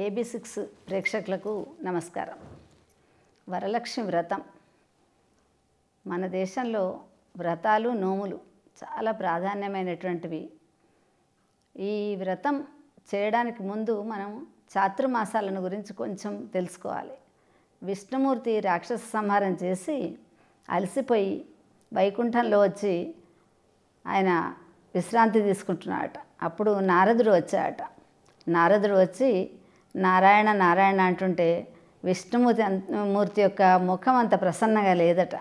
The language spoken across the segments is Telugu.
ఏబీ సిక్స్ ప్రేక్షకులకు నమస్కారం వరలక్ష్మి వ్రతం మన దేశంలో వ్రతాలు నోములు చాలా ప్రాధాన్యమైనటువంటివి ఈ వ్రతం చేయడానికి ముందు మనం చాతుర్మాసాలను గురించి కొంచెం తెలుసుకోవాలి విష్ణుమూర్తి రాక్షస సంహారం చేసి అలసిపోయి వైకుంఠంలో వచ్చి ఆయన విశ్రాంతి తీసుకుంటున్నాడట అప్పుడు నారదుడు వచ్చాడట నారదుడు వచ్చి నారాయణ నారాయణ అంటుంటే విష్ణుమూర్తి అంత- మూర్తి యొక్క ముఖం అంత ప్రసన్నగా లేదట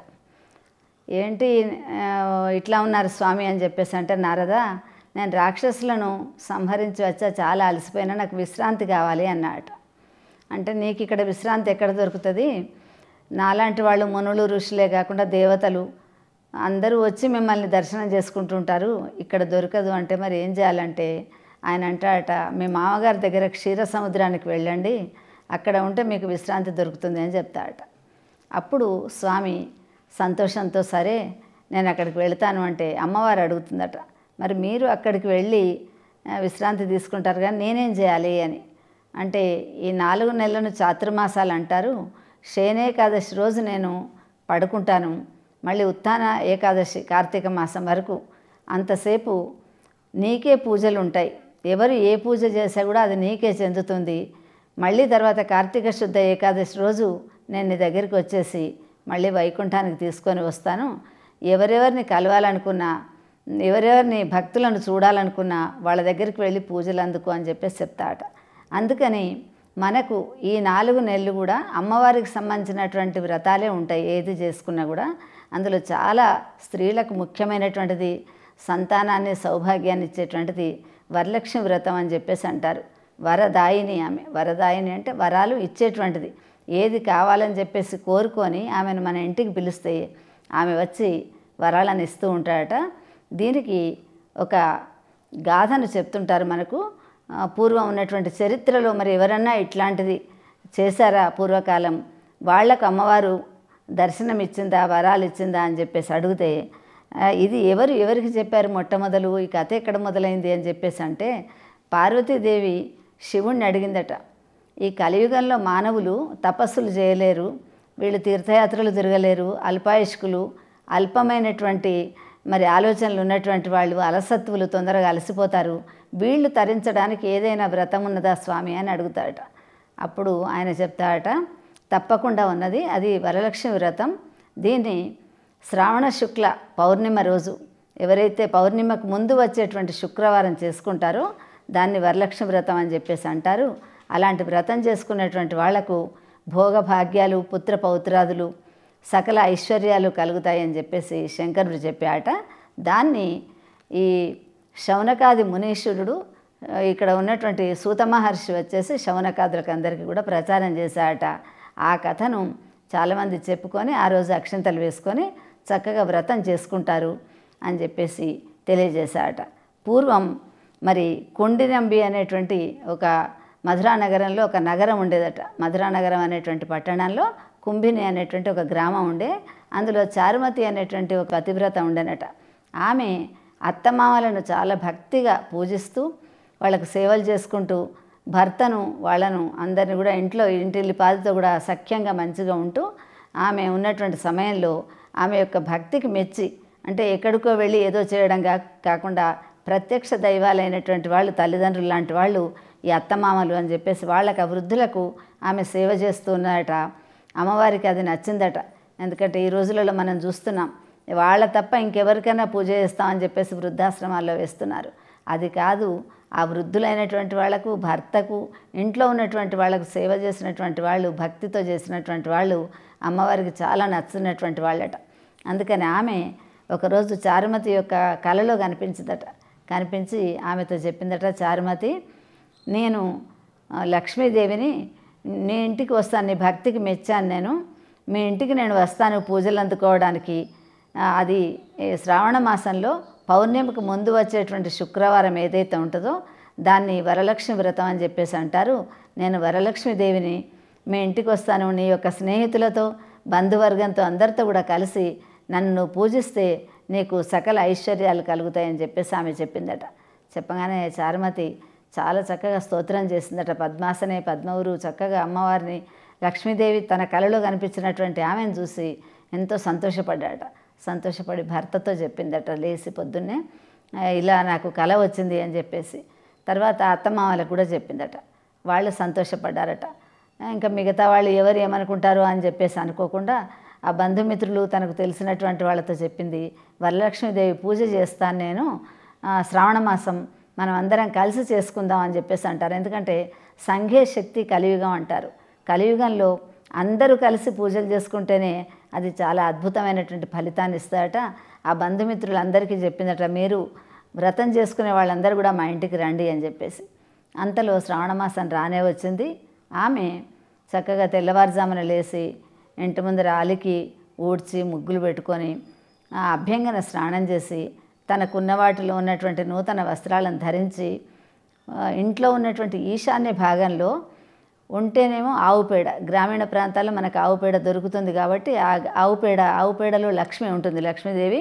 ఏంటి ఆ, ఇట్లా ఉన్నారు స్వామి అని చెప్పేసి అంటే నారద నేను రాక్షసులను సంహరించి వచ్చా చాలా అలసిపోయినా నాకు విశ్రాంతి కావాలి అన్నాడట అంటే నీకు ఇక్కడ విశ్రాంతి ఎక్కడ దొరుకుతుంది నాలాంటి వాళ్ళు మునులు ఋషులే కాకుండా దేవతలు అందరూ వచ్చి మిమ్మల్ని దర్శనం చేసుకుంటుంటారు ఇక్కడ దొరకదు అంటే మరి ఏం చేయాలంటే ఆయన అంటాడట మీ మామగారి దగ్గర క్షీర సముద్రానికి వెళ్ళండి అక్కడ ఉంటే మీకు విశ్రాంతి దొరుకుతుంది అని చెప్తాడట అప్పుడు స్వామి సంతోషంతో సరే నేను అక్కడికి వెళ్తాను అంటే అమ్మవారు అడుగుతుందట మరి మీరు అక్కడికి వెళ్ళి ఆ, విశ్రాంతి తీసుకుంటారు కానీ నేనేం చేయాలి అని అంటే ఈ నాలుగు నెలలను చాతుర్మాసాలు అంటారు శయనేకాదశి రోజు నేను పడుకుంటాను మళ్ళీ ఉత్థాన ఏకాదశి కార్తీక మాసం వరకు అంతసేపు నీకే పూజలు ఉంటాయి ఎవరు ఏ పూజ చేసా కూడా అది నీకే చెందుతుంది మళ్ళీ తర్వాత కార్తీక శుద్ధ ఏకాదశి రోజు నేను నీ దగ్గరికి వచ్చేసి మళ్ళీ వైకుంఠానికి తీసుకొని వస్తాను ఎవరెవరిని కలవాలనుకున్నా ఎవరెవరిని భక్తులను చూడాలనుకున్నా వాళ్ళ దగ్గరికి వెళ్ళి పూజలు అందుకో అని చెప్పేసి చెప్తాట అందుకని మనకు ఈ నాలుగు నెలలు కూడా అమ్మవారికి సంబంధించినటువంటి వ్రతాలే ఉంటాయి ఏది చేసుకున్నా కూడా అందులో చాలా స్త్రీలకు ముఖ్యమైనటువంటిది సంతానాన్ని సౌభాగ్యాన్ని ఇచ్చేటువంటిది వరలక్ష్మి వ్రతం అని చెప్పేసి అంటారు వరదాయిని ఆమె వరదాయిని అంటే వరాలు ఇచ్చేటువంటిది ఏది కావాలని చెప్పేసి కోరుకొని ఆమెను మన ఇంటికి పిలిస్తే ఆమె వచ్చి వరాలను ఇస్తూ ఉంటాడట దీనికి ఒక గాథను చెప్తుంటారు మనకు ఆ, పూర్వం ఉన్నటువంటి చరిత్రలో మరి ఎవరన్నా ఇట్లాంటిది చేశారా పూర్వకాలం వాళ్ళకు అమ్మవారు దర్శనం ఇచ్చిందా వరాలు ఇచ్చిందా అని చెప్పేసి అడిగితే ఆ, ఇది ఎవరు ఎవరికి చెప్పారు మొట్టమొదలు ఈ కథ ఎక్కడ మొదలైంది అని చెప్పేసి అంటే పార్వతీదేవి శివుణ్ణి అడిగిందట ఈ కలియుగంలో మానవులు తపస్సులు చేయలేరు వీళ్ళు తీర్థయాత్రలు తిరగలేరు అల్పాయుష్కులు అల్పమైనటువంటి మరి ఆలోచనలు ఉన్నటువంటి వాళ్ళు అలసత్వులు తొందరగా అలసిపోతారు వీళ్ళు తరించడానికి ఏదైనా వ్రతం ఉన్నదా స్వామి అని అడుగుతాడట అప్పుడు ఆయన చెప్తాడట తప్పకుండా ఉన్నది అది వరలక్ష్మి వ్రతం దీన్ని శ్రావణ శుక్ల పౌర్ణిమ రోజు ఎవరైతే పౌర్ణిమకు ముందు వచ్చేటువంటి శుక్రవారం చేసుకుంటారో దాన్ని వరలక్ష్మి వ్రతం అని చెప్పేసి అంటారు అలాంటి వ్రతం చేసుకున్నటువంటి వాళ్లకు భోగభాగ్యాలు పుత్ర పౌత్రాదులు సకల ఐశ్వర్యాలు కలుగుతాయని చెప్పేసి శంకరుడు చెప్పాట దాన్ని ఈ శౌనకాది మునీశ్వరుడు ఆ, ఇక్కడ ఉన్నటువంటి సూత మహర్షి వచ్చేసి శౌనకాదులకు అందరికీ కూడా ప్రచారం చేశాడట ఆ కథను చాలామంది చెప్పుకొని ఆ రోజు అక్షంతలు వేసుకొని చక్కగా వ్రతం చేసుకుంటారు అని చెప్పేసి తెలియజేశాడట పూర్వం మరి కొండినంబి అనేటువంటి ఒక మధురా నగరంలో ఒక నగరం ఉండేదట మధురా నగరం అనేటువంటి పట్టణంలో కుంభిని అనేటువంటి ఒక గ్రామం ఉండే అందులో చారుమతి అనేటువంటి ఒక పతివ్రత ఉండేనట ఆమె అత్తమామలను చాలా భక్తిగా పూజిస్తూ వాళ్ళకు సేవలు చేసుకుంటూ భర్తను వాళ్ళను అందరిని కూడా ఇంట్లో ఇంటిల్లి పాదితో కూడా సఖ్యంగా మంచిగా ఉంటూ ఆమె ఉన్నటువంటి సమయంలో ఆమె యొక్క భక్తికి మెచ్చి అంటే ఎక్కడికో వెళ్ళి ఏదో చేయడం కా కాకుండా ప్రత్యక్ష దైవాలైనటువంటి వాళ్ళు తల్లిదండ్రులు లాంటి వాళ్ళు ఈ అత్తమామలు అని చెప్పేసి వాళ్ళకి ఆ వృద్ధులకు ఆమె సేవ చేస్తూ ఉన్నారట అమ్మవారికి అది నచ్చిందట ఎందుకంటే ఈ రోజులలో మనం చూస్తున్నాం వాళ్ళ తప్ప ఇంకెవరికైనా పూజ చేస్తామని చెప్పేసి వృద్ధాశ్రమాల్లో వేస్తున్నారు అది కాదు ఆ వృద్ధులైనటువంటి వాళ్లకు భర్తకు ఇంట్లో ఉన్నటువంటి వాళ్ళకు సేవ చేసినటువంటి వాళ్ళు భక్తితో చేసినటువంటి వాళ్ళు అమ్మవారికి చాలా నచ్చినటువంటి వాళ్ళట అందుకని ఆమె ఒకరోజు చారుమతి యొక్క కలలో కనిపించిందట కనిపించి ఆమెతో చెప్పిందట చారుమతి నేను ఆ, లక్ష్మీదేవిని నీ ఇంటికి వస్తాను నీ భక్తికి మెచ్చాను నేను మీ ఇంటికి నేను వస్తాను పూజలు అందుకోవడానికి ఆ, అది ఈ శ్రావణ మాసంలో పౌర్ణమికి ముందు వచ్చేటువంటి శుక్రవారం ఏదైతే ఉంటుందో దాన్ని వరలక్ష్మి వ్రతం అని చెప్పేసి అంటారు నేను వరలక్ష్మీదేవిని మీ ఇంటికి వస్తాను నీ యొక్క స్నేహితులతో బంధువర్గంతో అందరితో కూడా కలిసి నన్ను నువ్వు పూజిస్తే నీకు సకల ఐశ్వర్యాలు కలుగుతాయని చెప్పేసి ఆమె చెప్పిందట చెప్పగానే చారుమతి చాలా చక్కగా స్తోత్రం చేసిందట పద్మాసనే పద్మవురు చక్కగా అమ్మవారిని లక్ష్మీదేవి తన కలలో కనిపించినటువంటి ఆమెను చూసి ఎంతో సంతోషపడ్డాట సంతోషపడి భర్తతో చెప్పిందట లేచి పొద్దున్నే "ఆ, ఇలా నాకు కల వచ్చింది అని చెప్పేసి తర్వాత అత్తమామలకు కూడా చెప్పిందట వాళ్ళు సంతోషపడ్డారట ఇంకా మిగతా వాళ్ళు ఎవరు ఏమనుకుంటారో అని చెప్పేసి అనుకోకుండా ఆ బంధుమిత్రులు తనకు తెలిసినటువంటి వాళ్ళతో చెప్పింది వరలక్ష్మీదేవి పూజ చేస్తాను నేను ఆ, శ్రావణ మాసం మనం అందరం కలిసి చేసుకుందాం అని చెప్పేసి అంటారు ఎందుకంటే సంఘే శక్తి కలియుగం అంటారు కలియుగంలో అందరూ కలిసి పూజలు చేసుకుంటేనే అది చాలా అద్భుతమైనటువంటి ఫలితాన్ని ఇస్తాడట ఆ బంధుమిత్రులు అందరికీ చెప్పిందట మీరు వ్రతం చేసుకునే వాళ్ళందరూ కూడా మా ఇంటికి రండి అని చెప్పేసి అంతలో శ్రావణ మాసం రానే వచ్చింది ఆమె చక్కగా తెల్లవారుజామున లేచి ఇంటి ముందర అలికి ఊడ్చి ముగ్గులు పెట్టుకొని ఆ అభ్యంగన స్నానం చేసి తనకున్న వాటిలో ఉన్నటువంటి నూతన వస్త్రాలను ధరించి ఆ, ఇంట్లో ఉన్నటువంటి ఈశాన్య భాగంలో ఉంటేనేమో ఆవు పేడ గ్రామీణ ప్రాంతాల్లో మనకు ఆవు పేడ దొరుకుతుంది కాబట్టి ఆ ఆవు పేడ ఆవు పేడలో లక్ష్మి ఉంటుంది లక్ష్మీదేవి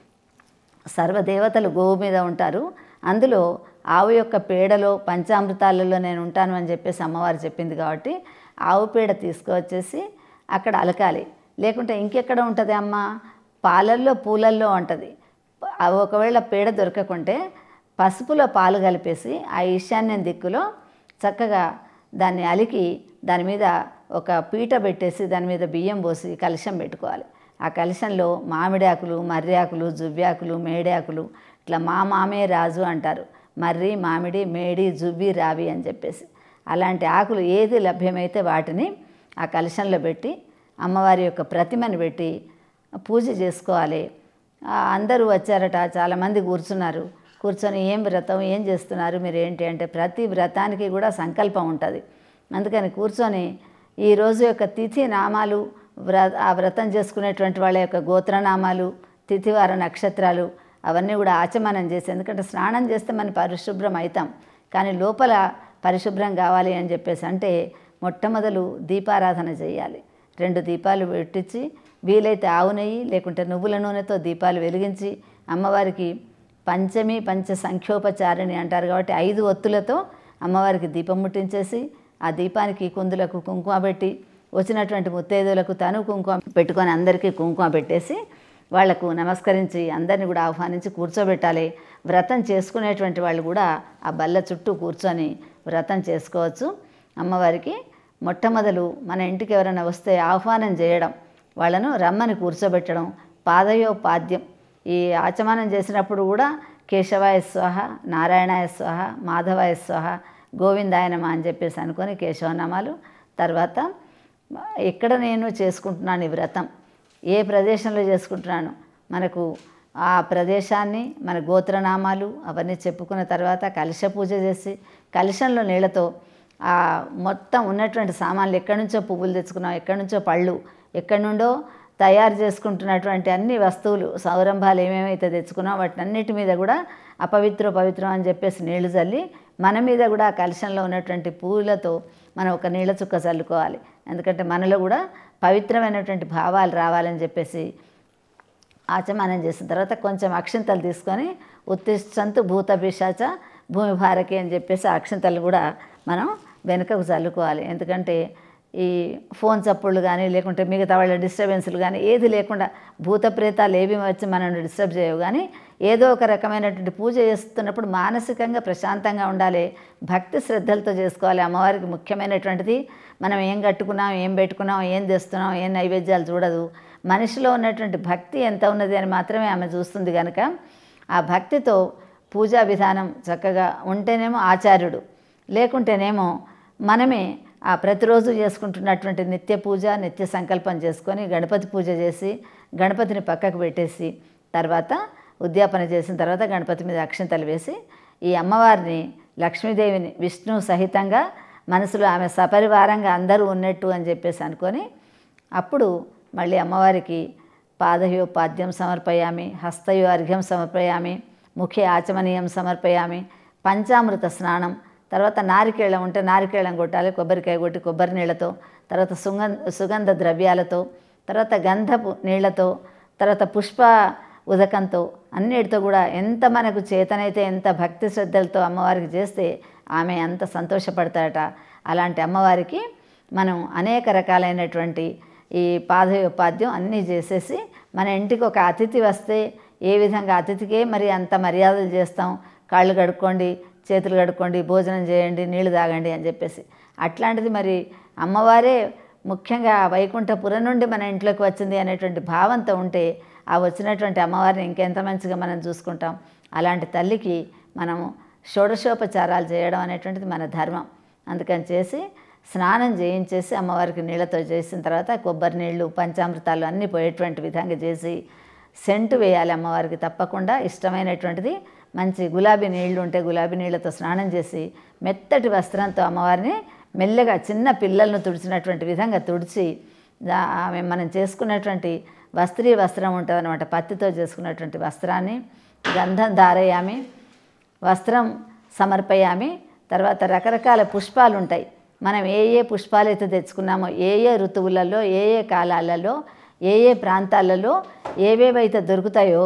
సర్వదేవతలు గోవు మీద ఉంటారు అందులో ఆవు యొక్క పేడలో పంచామృతాలలో నేను ఉంటాను అని చెప్పేసి అమ్మవారు చెప్పింది కాబట్టి ఆవు పేడ తీసుకువచ్చేసి అక్కడ అలకాలి లేకుంటే ఇంకెక్కడ ఉంటుంది అమ్మ పాలల్లో పూలల్లో ఉంటుంది ఆ ఒకవేళ పేడ దొరకకుంటే పసుపులో పాలు కలిపేసి ఆ ఈశాన్యం దిక్కులో చక్కగా దాన్ని అలికి దాని మీద ఒక పీట పెట్టేసి దాని మీద బియ్యం పోసి కలశం పెట్టుకోవాలి ఆ కలశంలో మామిడి ఆకులు మర్రి ఆకులు జువ్వాకులు మేడాకులు ఇట్లా మా మామే రాజు అంటారు మర్రి మామిడి మేడి జువ్వి రావి అని చెప్పేసి అలాంటి ఆకులు ఏది లభ్యమైతే వాటిని ఆ కలశంలో పెట్టి అమ్మవారి యొక్క ప్రతిమను పెట్టి పూజ చేసుకోవాలి ఆ, అందరూ వచ్చారట చాలామంది కూర్చున్నారు కూర్చొని ఏం వ్రతం ఏం చేస్తున్నారు మీరు ఏంటి అంటే ప్రతి వ్రతానికి కూడా సంకల్పం ఉంటుంది అందుకని కూర్చొని ఈ రోజు యొక్క తిథి నామాలు వ్ర ఆ వ్రతం చేసుకునేటువంటి వాళ్ళ యొక్క గోత్రనామాలు తిథివార నక్షత్రాలు అవన్నీ కూడా ఆచమనం చేసి ఎందుకంటే స్నానం చేస్తే మనం పరిశుభ్రం అవుతాం కానీ లోపల పరిశుభ్రం కావాలి అని చెప్పేసి అంటే మొట్టమొదలు దీపారాధన చేయాలి రెండు దీపాలు పెట్టించి వీలైతే ఆవు నెయ్యి లేకుంటే నువ్వుల నూనెతో దీపాలు వెలిగించి అమ్మవారికి పంచమి పంచ సంఖ్యోపచారిణి అంటారు కాబట్టి ఐదు ఒత్తులతో అమ్మవారికి దీపం ముట్టించేసి ఆ దీపానికి కుందులకు కుంకుమ పెట్టి వచ్చినటువంటి ముత్తైదులకు తను కుంకుమ పెట్టుకొని అందరికీ కుంకుమ పెట్టేసి వాళ్లకు నమస్కరించి అందరిని కూడా ఆహ్వానించి కూర్చోబెట్టాలి వ్రతం చేసుకునేటువంటి వాళ్ళు కూడా ఆ బల్ల చుట్టూ కూర్చొని వ్రతం చేసుకోవచ్చు అమ్మవారికి మొట్టమొదలు మన ఇంటికి ఎవరైనా వస్తే ఆహ్వానం చేయడం వాళ్ళను రమ్మని కూర్చోబెట్టడం పాదయోపాద్యం ఈ ఆచమనం చేసినప్పుడు కూడా కేశవాయ స్వహ నారాయణాయ స్వహ మాధవాయ స్వహ గోవిందాయ నమ అని చెప్పేసి అనుకొని కేశవనామాలు తర్వాత ఎక్కడ నేను చేసుకుంటున్నాను ఈ వ్రతం ఏ ప్రదేశంలో చేసుకుంటున్నాను మనకు ఆ ప్రదేశాన్ని మన గోత్రనామాలు అవన్నీ చెప్పుకున్న తర్వాత కలశ పూజ చేసి కలశంలో నీళ్ళతో ఆ మొత్తం ఉన్నటువంటి సామాన్లు ఎక్కడి నుంచో పువ్వులు తెచ్చుకున్నాం ఎక్కడి నుంచో పళ్ళు ఎక్కడి నుండో తయారు చేసుకుంటున్నటువంటి అన్ని వస్తువులు సౌరంభాలు ఏమేమైతే తెచ్చుకున్నాం వాటి అన్నిటి మీద కూడా అపవిత్ర పవిత్రం అని చెప్పేసి నీళ్లు చల్లి మన మీద కూడా ఆ కలశంలో ఉన్నటువంటి పూలతో మనం ఒక నీళ్ళ చుక్క చల్లుకోవాలి ఎందుకంటే మనలో కూడా పవిత్రమైనటువంటి భావాలు రావాలని చెప్పేసి ఆచమనం చేసిన తర్వాత కొంచెం అక్షింతలు తీసుకొని ఉత్తిష్టంతు భూత పిశాచ భూమి భారకి అని చెప్పేసి ఆ అక్షింతలు కూడా మనం వెనుకకు చల్లుకోవాలి ఎందుకంటే ఈ ఫోన్ చప్పుళ్ళు కానీ లేకుంటే మిగతా వాళ్ళ డిస్టర్బెన్స్లు కానీ ఏది లేకుండా భూత ప్రేతాలు ఏవి వచ్చి మనల్ని డిస్టర్బ్ చేయవు కానీ ఏదో ఒక రకమైనటువంటి పూజ చేస్తున్నప్పుడు మానసికంగా ప్రశాంతంగా ఉండాలి భక్తి శ్రద్ధలతో చేసుకోవాలి అమ్మవారికి ముఖ్యమైనటువంటిది మనం ఏం కట్టుకున్నాం ఏం పెట్టుకున్నాం ఏం తెస్తున్నాం ఏం నైవేద్యాలు చూడదు మనిషిలో ఉన్నటువంటి భక్తి ఎంత ఉన్నది అని మాత్రమే ఆమె చూస్తుంది కనుక ఆ భక్తితో పూజా విధానం చక్కగా ఉంటేనేమో ఆచార్యుడు లేకుంటేనేమో మనమే ఆ ప్రతిరోజు చేసుకుంటున్నటువంటి నిత్య పూజ నిత్య సంకల్పం చేసుకొని గణపతి పూజ చేసి గణపతిని పక్కకు పెట్టేసి తర్వాత ఉద్యాపన చేసిన తర్వాత గణపతి మీద అక్షంతలు వేసి ఈ అమ్మవారిని లక్ష్మీదేవిని విష్ణు సహితంగా మనసులో ఆమె సపరివారంగా అందరూ ఉన్నట్టు అని చెప్పేసి అనుకొని అప్పుడు మళ్ళీ అమ్మవారికి పాదయో పాద్యం సమర్పయామి హస్తయో అర్ఘ్యం సమర్పయామి ముఖే ఆచమనీయం సమర్పయామి పంచామృత స్నానం తర్వాత నారికేళం ఉంటే నారికేళం కొట్టాలి కొబ్బరికాయ కొట్టి కొబ్బరి నీళ్ళతో తర్వాత సుగంధ సుగంధ ద్రవ్యాలతో తర్వాత గంధపు నీళ్ళతో తర్వాత పుష్ప ఉదకంతో అన్నిటితో కూడా ఎంత మనకు చేతనైతే ఎంత భక్తి శ్రద్ధలతో అమ్మవారికి చేస్తే ఆమె అంత సంతోషపడతాడట అలాంటి అమ్మవారికి మనం అనేక రకాలైనటువంటి ఈ పాదయోపాద్యం అన్నీ చేసేసి మన ఇంటికి ఒక అతిథి వస్తే ఏ విధంగా అతిథికే మరి అంత మర్యాదలు చేస్తాం కాళ్ళు కడుక్కోండి చేతులు కడుక్కోండి భోజనం చేయండి నీళ్లు తాగండి అని చెప్పేసి అట్లాంటిది మరి అమ్మవారే ముఖ్యంగా వైకుంఠపురం నుండి మన ఇంట్లోకి వచ్చింది అనేటువంటి భావంతో ఉంటే ఆ వచ్చినటువంటి అమ్మవారిని ఇంకెంత మంచిగా మనం చూసుకుంటాం అలాంటి తల్లికి మనము షోడశోపచారాలు చేయడం అనేటువంటిది మన ధర్మం అందుకని చేసి స్నానం చేయించేసి అమ్మవారికి నీళ్ళతో చేసిన తర్వాత కొబ్బరి నీళ్ళు పంచామృతాలు అన్నీ పోయేటువంటి విధంగా చేసి సెంటు వేయాలి అమ్మవారికి తప్పకుండా ఇష్టమైనటువంటిది మంచి గులాబీ నీళ్లు ఉంటే గులాబీ నీళ్ళతో స్నానం చేసి మెత్తటి వస్త్రంతో అమ్మవారిని మెల్లగా చిన్న పిల్లలను తుడిచినటువంటి విధంగా తుడిచి దా- ఆమె మనం చేసుకున్నటువంటి వస్త్రీ వస్త్రం ఉంటుంది అనమాట పత్తితో చేసుకున్నటువంటి వస్త్రాన్ని గంధం ధారయామి వస్త్రం సమర్పయామి తర్వాత రకరకాల పుష్పాలు ఉంటాయి మనం ఏ ఏ పుష్పాలు అయితే తెచ్చుకున్నామో ఏ ఏ ఋతువులలో ఏ ఏ కాలాలలో ఏ ఏ ప్రాంతాలలో ఏవేవైతే దొరుకుతాయో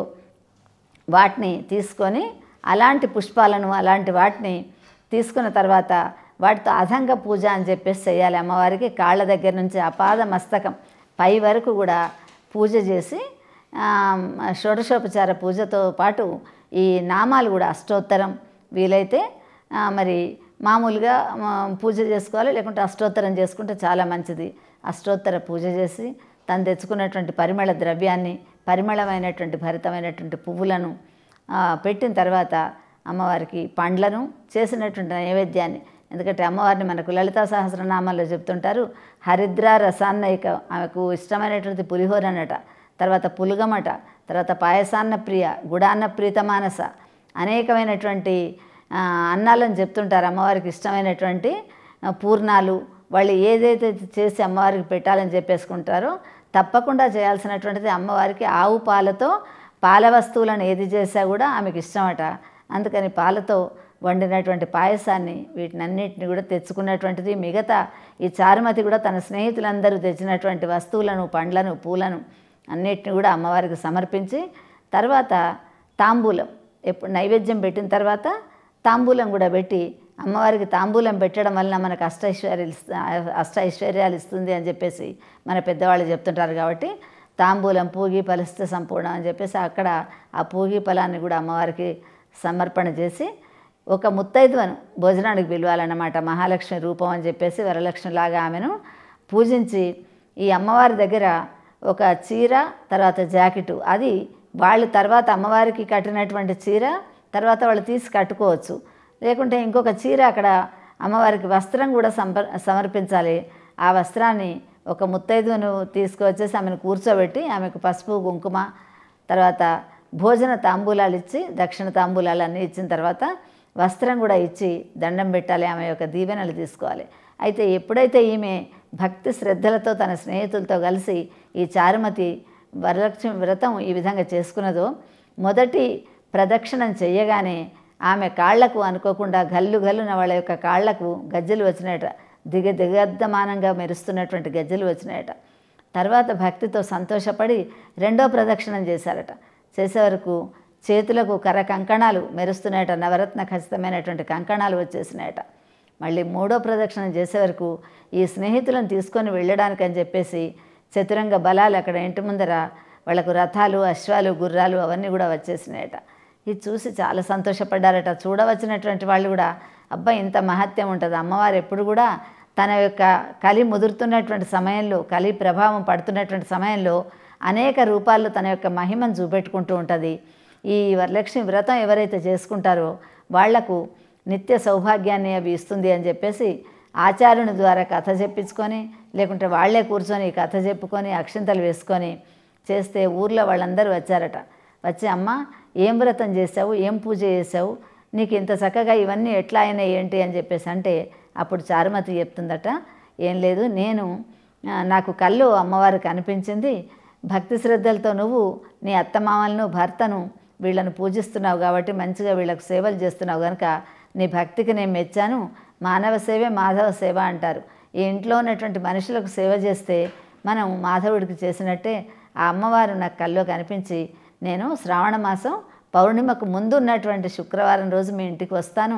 వాటిని తీసుకొని అలాంటి పుష్పాలను అలాంటి వాటిని తీసుకున్న తర్వాత వాటితో అధంగ పూజ అని చెప్పేసి చేయాలి అమ్మవారికి కాళ్ళ దగ్గర నుంచి అపాద మస్తకం పై వరకు కూడా పూజ చేసి ఆ, షోడశోపచార పూజతో పాటు ఈ నామాలు కూడా అష్టోత్తరం వీలైతే ఆ, మరి మామూలుగా ఆ, పూజ చేసుకోవాలి లేకుంటే అష్టోత్తరం చేసుకుంటే చాలా మంచిది అష్టోత్తర పూజ చేసి తను తెచ్చుకున్నటువంటి పరిమళ ద్రవ్యాన్ని పరిమళమైనటువంటి భరితమైనటువంటి పువ్వులను ఆ, పెట్టిన తర్వాత అమ్మవారికి పండ్లను చేసినటువంటి నైవేద్యాన్ని ఎందుకంటే అమ్మవారిని మనకు లలితా సహస్రనామాల్లో చెప్తుంటారు హరిద్ర రసాన్నయిక ఆమెకు ఇష్టమైనటువంటి పులిహోర అనట తర్వాత పులుగమట తర్వాత పాయసాన్న ప్రియ గుడాన్న ప్రీతమానస అనేకమైనటువంటి ఆ, అన్నాలను చెప్తుంటారు అమ్మవారికి ఇష్టమైనటువంటి ఆ, పూర్ణాలు వాళ్ళు ఏదైతే చేసి అమ్మవారికి పెట్టాలని చెప్పేసుకుంటారో తప్పకుండా చేయాల్సినటువంటిది అమ్మవారికి ఆవు పాలతో పాల వస్తువులను ఏది చేసా కూడా ఆమెకి ఇష్టమట అందుకని పాలతో వండినటువంటి పాయసాన్ని వీటినన్నిటిని కూడా తెచ్చుకున్నటువంటిది మిగతా ఈ చారుమతి కూడా తన స్నేహితులందరూ తెచ్చినటువంటి వస్తువులను పండ్లను పూలను అన్నిటిని కూడా అమ్మవారికి సమర్పించి తర్వాత తాంబూలం ఎప్పుడు నైవేద్యం పెట్టిన తర్వాత తాంబూలం కూడా పెట్టి అమ్మవారికి తాంబూలం పెట్టడం వలన మనకు అష్టైశ్వర్యాలు ఇస్త- అష్టైశ్వర్యాలు ఇస్తుంది అని చెప్పేసి మన పెద్దవాళ్ళు చెప్తుంటారు కాబట్టి తాంబూలం పూగి ఫలిస్తే సంపూర్ణం అని చెప్పేసి అక్కడ ఆ పూగి ఫలాన్ని కూడా అమ్మవారికి సమర్పణ చేసి ఒక ముత్తైదువను భోజనానికి పిలవాలన్నమాట మహాలక్ష్మి రూపం అని చెప్పేసి వరలక్ష్మిలాగా ఆమెను పూజించి ఈ అమ్మవారి దగ్గర ఒక చీర తర్వాత జాకెట్ అది వాళ్ళు తర్వాత అమ్మవారికి కట్టినటువంటి చీర తర్వాత వాళ్ళు తీసి కట్టుకోవచ్చు లేకుంటే ఇంకొక చీర అక్కడ అమ్మవారికి వస్త్రం కూడా సంప సమర్పించాలి ఆ వస్త్రాన్ని ఒక ముత్తైదును తీసుకువచ్చేసి ఆమెను కూర్చోబెట్టి ఆమెకు పసుపు కుంకుమ తర్వాత భోజన తాంబూలాలు ఇచ్చి దక్షిణ తాంబూలాలు అన్నీ ఇచ్చిన తర్వాత వస్త్రం కూడా ఇచ్చి దండం పెట్టాలి ఆమె యొక్క దీవెనలు తీసుకోవాలి అయితే ఎప్పుడైతే ఈమె భక్తి శ్రద్ధలతో తన స్నేహితులతో కలిసి ఈ చారుమతి వరలక్ష్మి వ్రతం ఈ విధంగా చేసుకున్నదో మొదటి ప్రదక్షిణం చేయగానే ఆమె కాళ్లకు అనుకోకుండా గల్లు గల్లున వాళ్ళ యొక్క కాళ్లకు గజ్జలు వచ్చినాయట దిగ దిగద్దమానంగా మెరుస్తున్నటువంటి గజ్జలు వచ్చినాయట తర్వాత భక్తితో సంతోషపడి రెండో ప్రదక్షిణం చేశారట చేసే వరకు చేతులకు కర కంకణాలు మెరుస్తున్నాయట నవరత్న ఖచ్చితమైనటువంటి కంకణాలు వచ్చేసినాయట మళ్ళీ మూడో ప్రదక్షిణం చేసే వరకు ఈ స్నేహితులను తీసుకొని వెళ్ళడానికి అని చెప్పేసి చతురంగ బలాలు అక్కడ ఇంటి ముందర వాళ్ళకు రథాలు అశ్వాలు గుర్రాలు అవన్నీ కూడా వచ్చేసినాయట ఇది చూసి చాలా సంతోషపడ్డారట చూడవచ్చినటువంటి వాళ్ళు కూడా అబ్బా ఇంత మహత్యం ఉంటుంది అమ్మవారు ఎప్పుడు కూడా తన యొక్క కలి ముదురుతున్నటువంటి సమయంలో కలి ప్రభావం పడుతున్నటువంటి సమయంలో అనేక రూపాల్లో తన యొక్క మహిమను చూపెట్టుకుంటూ ఉంటుంది ఈ వరలక్ష్మి వ్రతం ఎవరైతే చేసుకుంటారో వాళ్లకు నిత్య సౌభాగ్యాన్ని అవి ఇస్తుంది అని చెప్పేసి ఆచార్యుని ద్వారా కథ చెప్పించుకొని లేకుంటే వాళ్ళే కూర్చొని ఈ కథ చెప్పుకొని అక్షింతలు వేసుకొని చేస్తే ఊర్లో వాళ్ళందరూ వచ్చారట వచ్చి అమ్మ ఏం వ్రతం చేసావు ఏం పూజ చేసావు నీకు ఇంత చక్కగా ఇవన్నీ ఎట్లా అయినాయి ఏంటి అని చెప్పేసి అంటే అప్పుడు చారుమతి చెప్తుందట ఏం లేదు నేను ఆ, నాకు కళ్ళు అమ్మవారు కనిపించింది భక్తి శ్రద్ధలతో నువ్వు నీ అత్తమామలను భర్తను వీళ్ళను పూజిస్తున్నావు కాబట్టి మంచిగా వీళ్ళకు సేవలు చేస్తున్నావు కనుక నీ భక్తికి నేను మెచ్చాను మానవ సేవే మాధవ సేవ అంటారు ఈ ఇంట్లో ఉన్నటువంటి మనుషులకు సేవ చేస్తే మనం మాధవుడికి చేసినట్టే ఆ అమ్మవారు నాకు కల్లో కనిపించి నేను శ్రావణ మాసం పౌర్ణిమకు ముందు ఉన్నటువంటి శుక్రవారం రోజు మీ ఇంటికి వస్తాను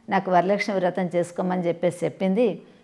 నాకు వరలక్ష్మి వ్రతం చేసుకోమని చెప్పేసి చెప్పింది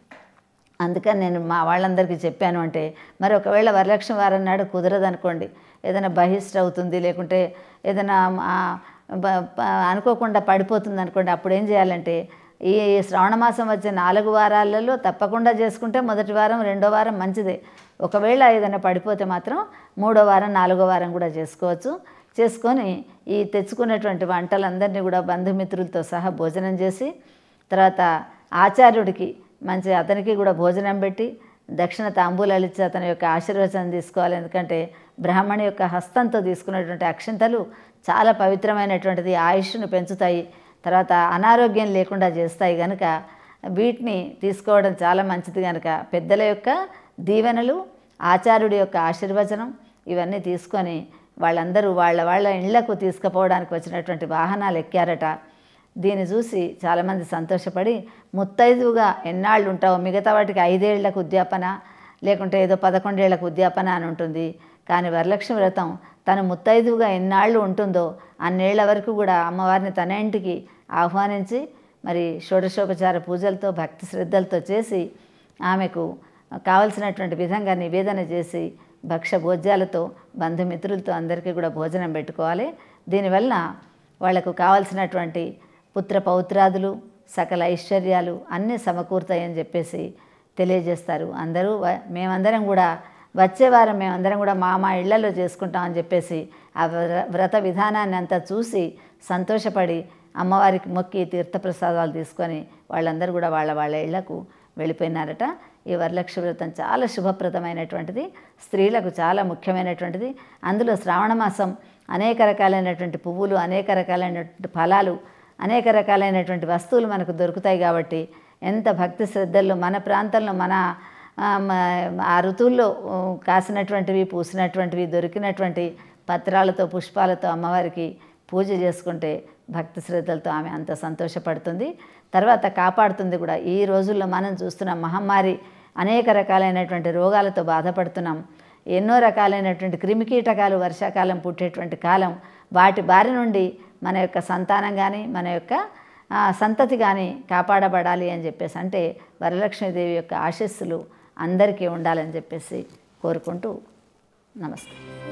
అందుకని నేను మా వాళ్ళందరికీ చెప్పాను అంటే మరి ఒకవేళ వరలక్ష్మి వారం నాడు కుదరదు అనుకోండి ఏదైనా బహిష్ట అవుతుంది లేకుంటే ఏదైనా ఆ, బ- ప- అనుకోకుండా పడిపోతుంది అనుకోండి అప్పుడు ఏం చేయాలంటే ఈ శ్రావణ మాసం వచ్చే నాలుగు వారాలలో తప్పకుండా చేసుకుంటే మొదటి వారం రెండో వారం మంచిదే ఒకవేళ ఏదైనా పడిపోతే మాత్రం మూడో వారం నాలుగో వారం కూడా చేసుకోవచ్చు చేసుకొని ఈ తెచ్చుకున్నటువంటి వంటలందరినీ కూడా బంధుమిత్రులతో సహా భోజనం చేసి తర్వాత ఆచార్యుడికి మంచి అతనికి కూడా భోజనం పెట్టి దక్షిణ తాంబూలాలు ఇచ్చి అతని యొక్క ఆశీర్వచనం తీసుకోవాలి ఎందుకంటే బ్రాహ్మణి యొక్క హస్తంతో తీసుకున్నటువంటి అక్షింతలు చాలా పవిత్రమైనటువంటిది ఆయుష్ను పెంచుతాయి తర్వాత అనారోగ్యం లేకుండా చేస్తాయి కనుక వీటిని తీసుకోవడం చాలా మంచిది కనుక పెద్దల యొక్క దీవెనలు ఆచార్యుడి యొక్క ఆశీర్వచనం ఇవన్నీ తీసుకొని వాళ్ళందరూ వాళ్ళ వాళ్ళ ఇళ్లకు తీసుకుపోవడానికి వచ్చినటువంటి వాహనాలు ఎక్కారట దీన్ని చూసి చాలామంది సంతోషపడి ముత్తైదువుగా ఎన్నాళ్ళు ఉంటావు మిగతా వాటికి ఐదేళ్లకు ఉద్యాపన లేకుంటే ఏదో పదకొండేళ్లకు ఉద్యాపన అని ఉంటుంది కానీ వరలక్ష్మి వ్రతం తను ముత్తైదువుగా ఎన్నాళ్ళు ఉంటుందో అన్నేళ్ల వరకు కూడా అమ్మవారిని తన ఇంటికి ఆహ్వానించి మరి షోడశోపచార పూజలతో భక్తి శ్రద్ధలతో చేసి ఆమెకు కావలసినటువంటి విధంగా నివేదన చేసి భక్ష భోజ్యాలతో బంధుమిత్రులతో అందరికీ కూడా భోజనం పెట్టుకోవాలి దీనివల్ల వాళ్లకు కావలసినటువంటి పుత్ర పౌత్రాదులు సకల ఐశ్వర్యాలు అన్నీ సమకూరుతాయని చెప్పేసి తెలియజేస్తారు అందరూ వ- మేమందరం కూడా వచ్చే వారం మేమందరం కూడా మా మా ఇళ్లలో చేసుకుంటామని చెప్పేసి ఆ వ్ర- వ్రత విధానాన్ని అంతా చూసి సంతోషపడి అమ్మవారికి మొక్కి తీర్థప్రసాదాలు తీసుకొని వాళ్ళందరూ కూడా వాళ్ళ వాళ్ళ ఇళ్లకు వెళ్ళిపోయినారట ఈ వరలక్ష్మి వ్రతం చాలా శుభప్రదమైనటువంటిది స్త్రీలకు చాలా ముఖ్యమైనటువంటిది అందులో శ్రావణ మాసం అనేక రకాలైనటువంటి పువ్వులు అనేక రకాలైనటువంటి ఫలాలు అనేక రకాలైనటువంటి వస్తువులు మనకు దొరుకుతాయి కాబట్టి ఎంత భక్తి శ్రద్ధల్లో మన ప్రాంతంలో మన ఆ, మ- ఆ ఋతువుల్లో ఉ, కాసినటువంటివి పూసినటువంటివి దొరికినటువంటి పత్రాలతో పుష్పాలతో అమ్మవారికి పూజ చేసుకుంటే భక్తి శ్రద్ధలతో ఆమె అంత సంతోషపడుతుంది తర్వాత కాపాడుతుంది కూడా ఈ రోజుల్లో మనం చూస్తున్న మహమ్మారి అనేక రకాలైనటువంటి రోగాలతో బాధపడుతున్నాం ఎన్నో రకాలైనటువంటి క్రిమికీటకాలు వర్షాకాలం పుట్టేటువంటి కాలం వాటి బారి నుండి మన యొక్క సంతానం కానీ మన యొక్క ఆ, సంతతి కానీ కాపాడబడాలి అని చెప్పేసి అంటే వరలక్ష్మీదేవి యొక్క ఆశీస్సులు అందరికీ ఉండాలని చెప్పేసి కోరుకుంటూ నమస్తే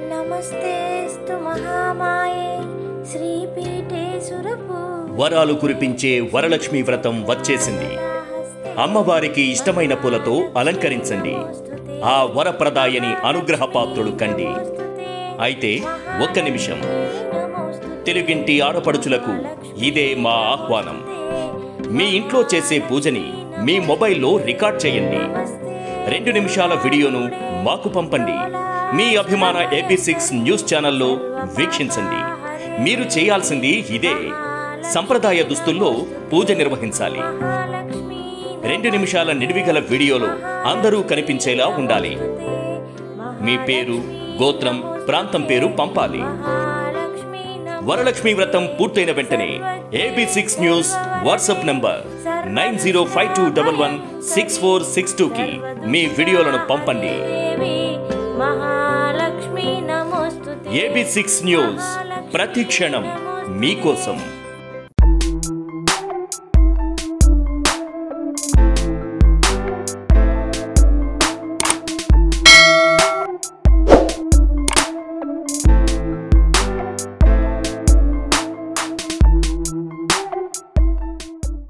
నమస్తేస్తు మహామాయే శ్రీపీఠే సురపూ వరాలు కురిపించే వరలక్ష్మి వ్రతం వచ్చేసింది అమ్మవారికి ఇష్టమైన పూలతో అలంకరించండి ఆ వరప్రదాయని అనుగ్రహ పాత్రుడు కండి అయితే ఒక్క నిమిషం తెలుగింటి ఆడపడుచులకు ఇదే మా ఆహ్వానం మీ ఇంట్లో చేసే పూజని మీ మొబైల్లో రికార్డ్ చేయండి రెండు నిమిషాల వీడియోను మాకు పంపండి మీ అభిమాన ఏపీ సిక్స్ న్యూస్ ఛానల్లో వీక్షించండి మీరు చేయాల్సింది ఇదే సంప్రదాయ దుస్తుల్లో పూజ నిర్వహించాలి రెండు నిమిషాల నిడివిగల వీడియోలో అందరూ కనిపించేలా ఉండాలి మీ పేరు గోత్రం ప్రాంతం పేరు పంపాలి వరలక్ష్మి వ్రతం పూర్తయిన వెంటనే AB six news WhatsApp number nine zero five two double one six four six టూకి మీ వీడియోలను పంపండి మహాలక్ష్మి నమోస్తు ఏబీ సిక్స్ న్యూస్ ప్రతి క్షణం మీకోసం